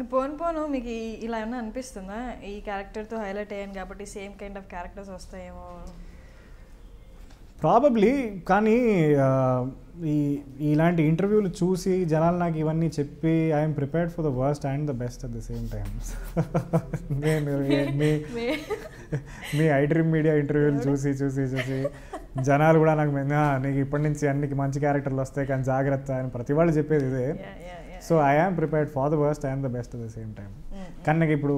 ఇంక పోను పోను మీకు ఈ- ఇలా ఏమన్నా అనిపిస్తుందా ఈ క్యారెక్టర్తో హైలైట్ అయ్యాను కాబట్టి సేమ్ కైండ్ ఆఫ్ క్యారెక్టర్స్ వస్తాయేమో ప్రాబబ్లీ కానీ ఆ, ఈ ఇలాంటి ఇంటర్వ్యూలు చూసి జనాలు నాకు ఇవన్నీ చెప్పి I'm prepared for the worst and the best at the same time నేను ఏ- మీ మే- మీ ఐడ్రీమ్ మీడియా ఇంటర్వ్యూలు చూసి చూసి చూసి జనాలు కూడా నాకు "ఆ, నీకు ఇప్పటి నుంచి అన్నికి మంచి క్యారెక్టర్లు వస్తాయి కానీ జాగ్రత్త అని ప్రతి వాళ్ళు చెప్పేది ఇదే Yeah, yeah, yeah. So I am prepared for the worst and the best at the same time Mm, కానీ నాకు ఇప్పుడు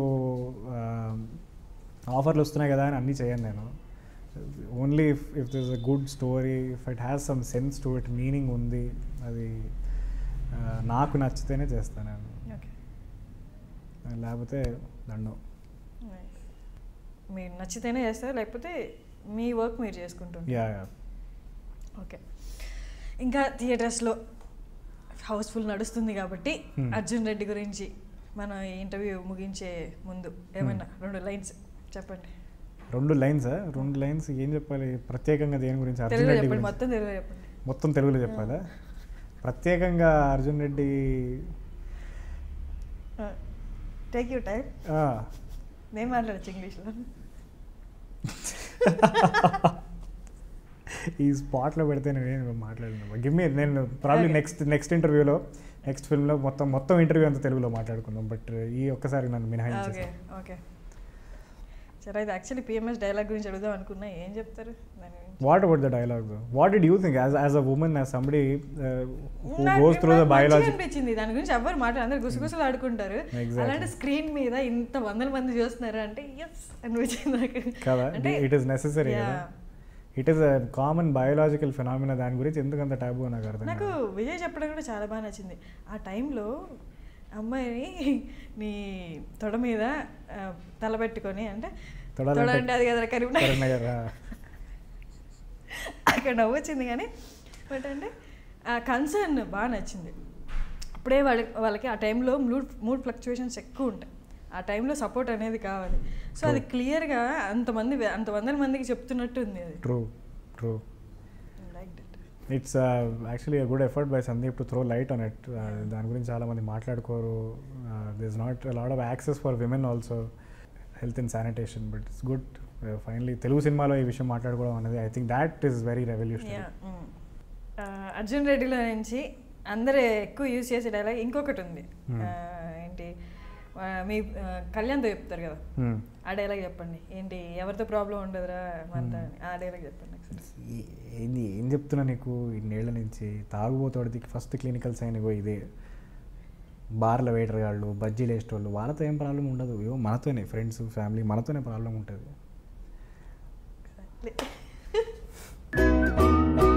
ఆఫర్లు వస్తున్నాయి కదా అని అన్నీ చేయను నేను only if if this a good story if it has some sense to it meaning ఉంది అది ఆ, నాకు నచ్చితేనే చేస్తాను నేను Okay. లేకపోతే దండం Nice. మీరు నచ్చితేనే చేస్తారు లేకపోతే మీ వర్క్ మీరు చేసుకుంటుంటారు యా యా ఓకే ఇంకా థియేటర్స్లో హౌస్ఫుల్ నడుస్తుంది కాబట్టి Hmm. అర్జున్ రెడ్డి గురించి మనం ఈ ఇంటర్వ్యూ ముగించే ముందు ఏమైనా రెండు లైన్స్ చెప్పండి రెండు లైన్స్ రెండు లైన్స్ ఏం చెప్పాలి ప్రత్యేకంగా దేని గురించి అర్జున్ తెలుగులో రెడ్డి చెప్పండి గురించి మొత్తం తెలుగులో చెప్పండి మొత్తం తెలుగులో చెప్పాలా ప్రత్యేకంగా Arjun Reddy take you time ఆ, నేను మాట్లాడచ్చు ఇంగ్లీష్లో ఈ స్పాట్లో పెడితే నేను మాట్లాడిన గివ్ మీ నేను ప్రాబ్లీ Okay. నెక్స్ట్ నెక్స్ట్ ఇంటర్వ్యూలో నెక్స్ట్ ఫిల్మ్లో మొత్తం మొత్తం ఇంటర్వ్యూ అంతా తెలుగులో మాట్లాడుకుందాం బట్ ఈ ఒక్కసారి నన్ను ఓకే మినహాయించేసి ఓకే సరే ఇది యాక్చువల్లీ పిఎంఎస్ డైలాగ్ గురించి అడుగుదాం అనుకున్నా ఏం చెప్తారు దాని గురించి what about the dialogue what did you think as as a women as somebody who నాకు గోస్ త్రూ ద నాకు మంచిగా బయాలజీ అనిపించింది దాని గురించి ఎవరు మాట్లాడు అందరు గుసగుసలు ఆడుకుంటారు Exactly. అలాంటి స్క్రీన్ మీద ఇంత వందల మంది చూస్తున్నారు అంటే ఎస్ అనిపించింది నాకు కదా అంటే ఇట్ ఈస్ నెసెసరీ కదా Yeah. It is a common biological phenomena దాని గురించి ఎందుకు అంత టాబు నాకు అర్థం నాకు కాదు. విజయ్ చెప్పడం కూడా చాలా బాగా నచ్చింది ఆ టైంలో అమ్మాయిని నీ తొడ మీద ఆ, తలబెట్టుకొని అంటే తొడలంటే- తొడ అంటే అది కదా కరీంనగర్ కరీంనగర్ ఆ. అక్కడ నవ్వు వచ్చింది కానీ బట్ అంటే ఆ కన్సర్న్ బాగా నచ్చింది అప్పుడే వాళ్ళకి వాళ్ళకి ఆ టైంలో మూడ్ మూడ్ ఫ్లక్చువేషన్స్ ఎక్కువ ఉంటాయి ఆ టైంలో సపోర్ట్ అనేది కావాలి సో అది క్లియర్గా అంతమంది అంత వందల మందికి చెప్తున్నట్టు ఉంది అది true true like that it's actually good effort by Sandeep to throw light on it దాని గురించి చాలా మంది మాట్లాడుకోరు this not lot of access for women also health and sanitation but it's good finally Telugu సినిమాలో ఈ విషయం మాట్లాడుకోవడం అనేది I think that is very revolutionary Yeah, mm. ఆ, అర్జున్ రెడ్డిలో నుంచి అందరూ ఎక్కువ యూజ్ చేసే డైలాగ్ ఇంకొకటి ఉంది Hmm. ఆ, ఏంటి ఆ, మీ ఆ, కళ్యాణ్తో చెప్తారు కదా ఆ డైలాగ్ చెప్పండి ఏంటి ఎవరితో ప్రాబ్లం ఉండదురా మనతో అని. ఆ డైలాగ్ చెప్పండి ఒకసారి ఏంది ఏం చెప్తున్నా నీకు ఇన్నేళ్ల నుంచి తాగుబోతోడికి ఫస్ట్ క్లినికల్ సైన్ ఇగో ఇదే బార్ల వెయిటర్ వాళ్ళు బజ్జీలు వేసేటోళ్ళు వాళ్ళతో ఏం ప్రాబ్లం ఉండదు ఏమో మనతోనే ఫ్రెండ్స్ ఫ్యామిలీ మనతోనే ప్రాబ్లం ఉంటుంది Exactly.